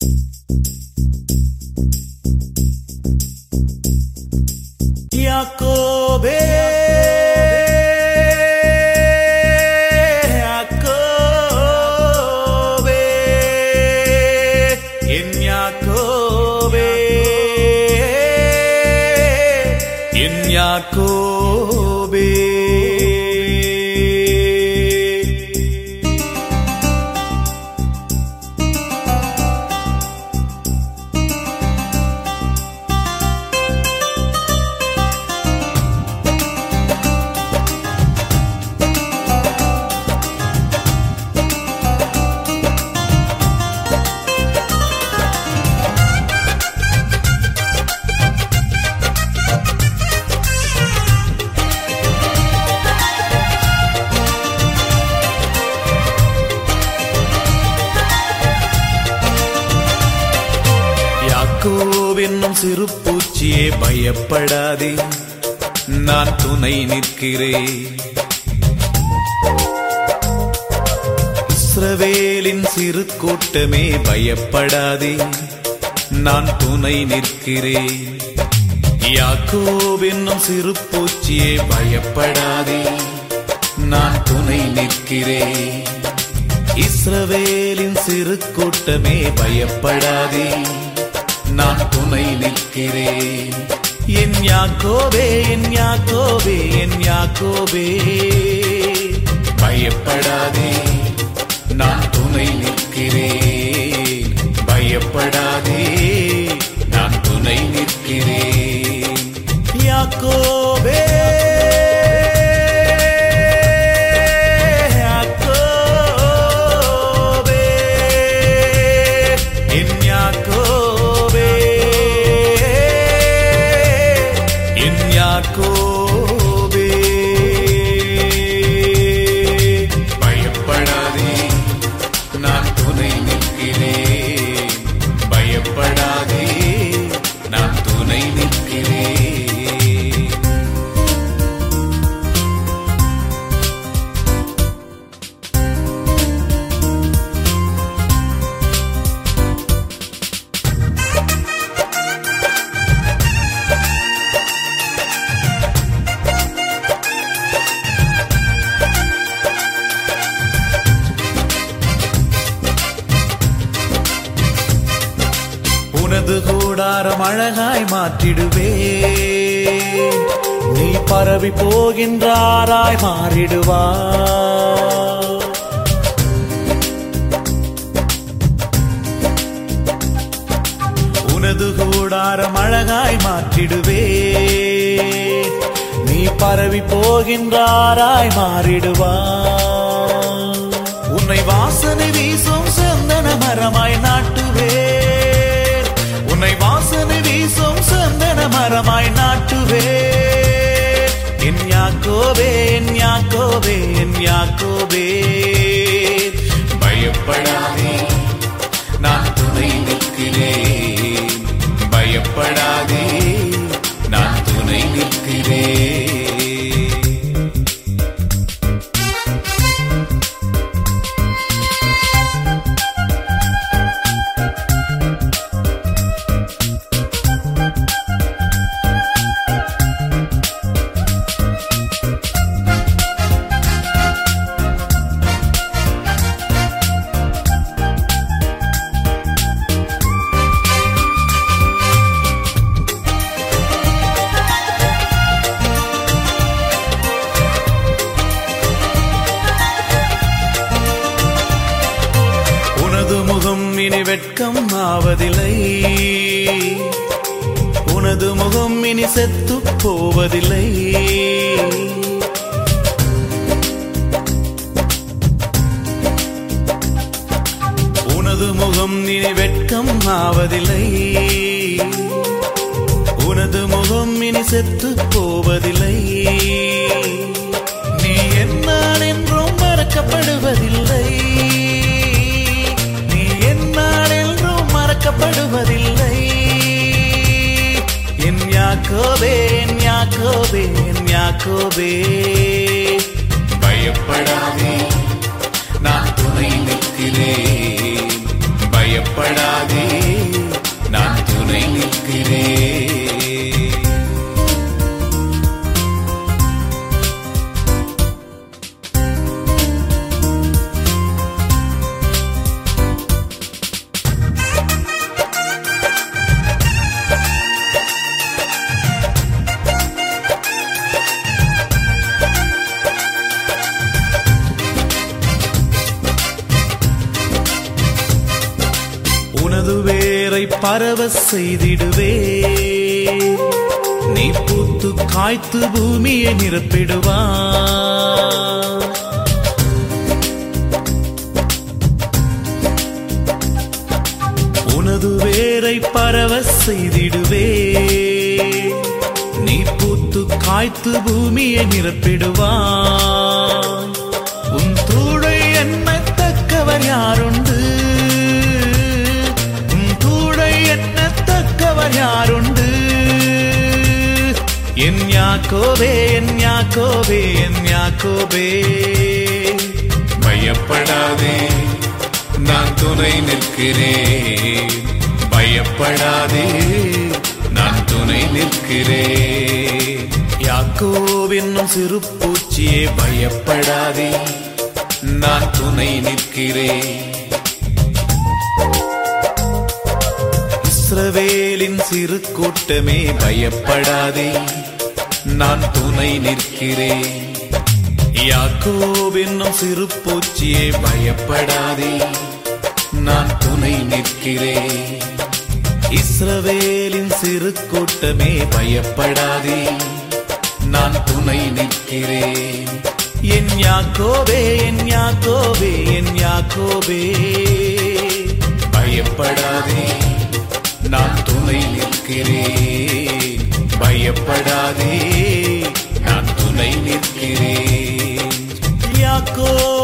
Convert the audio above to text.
யாக்கோபே யாக்கோபே என் யாக்கோபே என் யாக்கோபே யாக்கோவ் என்னும் சிறு பூச்சியே பயப்படாதே நான் துணை நிற்கிறேன் இஸ்ரவேலின் சிறு கூட்டமே பயப்படாதே நான் துணை நிற்கிறேன் யாக்கோவ் என்னும் சிறு பூச்சியே பயப்படாதே நான் துணை நிற்கிறேன் இஸ்ரவேலின் சிறு கூட்டமே பயப்படாதே நான் துணை நிற்கிறேன் என் யாக்கோபே என் யாக்கோபே என் யாக்கோபே பயப்படாதே நான் துணை நிற்கிறேன் பயப்படாதே நான் துணை நிற்கிறேன் யாக்கோபே யாக்கோபே என் யாக்கோபே என் யாக்கோபே பயப்படாதே நான் துணை நிற்கிறேன் பயப்படாதே நான் துணை நிற்கிறேன் உனது கூடாரம் அழகாய் மாற்றிடுவே நீ பரவி போகின்றாராய் மாறிடுவா உனது கூடாரம் அழகாய் மாற்றிடுவே நீ பரவி போகின்றாராய் மாறிடுவா உன்னை வாசனை வீசும் சந்தன மரமாய் நாட்டுவே உன்னை வாசனை வீசும் சந்தன மரமாய் நாட்டுவே என் யாக்கோபே என் யாக்கோபே என் யாக்கோபே பயப்படாதே நான் துணை நிற்கிறேன் பயப்படாதே நான் துணை நிற்கிறேன் உனது முகம் இனி வெட்கம் ஆவதில்லை உனது முகம் இனி செத்து போவதில்லை உனது முகம் இனி வெட்கம் ஆவதில்லை உனது முகம் இனி செத்து போவதில்லை நீ என்னால் என்றும் மறக்கப்படுவதில்லை நீ என்னால் என்றும் மறக்கப்படுவதில்லை என் யாக்கோபே என் யாக்கோபே என் யாக்கோபே பயப்படாதே நான் துணை நிற்கிறேன் பய பயப்படாதே நான் துணை நிற்கிறேன் உனது வேரை பரவ செய்திடுவே நீ பூத்து காய்த்து பூமியை நிரப்பிடுவா உனது வேரை பரவ செய்திடுவே நீ பூத்து காய்த்து பூமியை நிரப்பிடுவா உன் தூளை எண்ணத்தக்கவர் யாருண்டு உன் தூளை எண்ணத்தக்கவர் யாருண்டு என் யாக்கோபே என் யாக்கோபே என் யாக்கோபே பயப்படாதே நான் துணை நிற்கிறேன் பயப்படாதே நான் துணை நிற்கிறேன் யாக்கோவென்னும் சிறு பூச்சியே பயப்படாதே நான் துணை நிற்கிறேன் இஸ்ரவேலின் சிறு கூட்டமே பயப்படாதே நான் துணை நிற்கிறேன் யாக்கோவென்னும் சிறு பூச்சியே பயப்படாதே நான் துணை நிற்கிறேன் இஸ்ரவேலின் சிறு கூட்டமே பயப்படாதே நான் துணை நிற்கிறேன் என் யாக்கோபே என் யாக்கோபே என் யாக்கோபே பயப்படாதே நான் துணை நிற்கிறேன் பயப்படாதே நான் துணை நிற்கிறேன் யாக்கோ